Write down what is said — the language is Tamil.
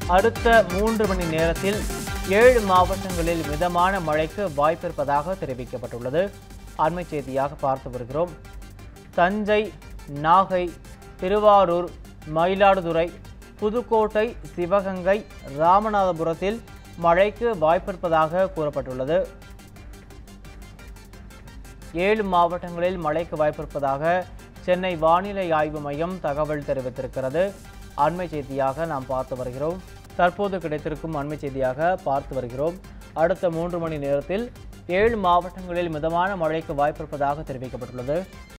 அடுத்த மூன்று மணி நேரத்தில் ஏழு மாவட்டங்களில் மிதமான மழைக்கு வாய்ப்பிருப்பதாக தெரிவிக்கப்பட்டுள்ளது அண்மை செய்தியாக பார்த்து வருகிறோம் தஞ்சை நாகை திருவாரூர் மயிலாடுதுறை புதுக்கோட்டை சிவகங்கை ராமநாதபுரத்தில் மழைக்கு வாய்ப்பிருப்பதாக கூறப்பட்டுள்ளது ஏழு மாவட்டங்களில் மழைக்கு வாய்ப்பிருப்பதாக சென்னை வானிலை ஆய்வு மையம் தகவல் தெரிவித்திருக்கிறது அண்மை செய்தியாக நாம் பார்த்து வருகிறோம் தற்போது கிடைத்திருக்கும் அண்மை செய்தியாக பார்த்து வருகிறோம் அடுத்த மூன்று மணி நேரத்தில் ஏழு மாவட்டங்களில் மிதமான மழைக்கு வாய்ப்பிருப்பதாக தெரிவிக்கப்பட்டுள்ளது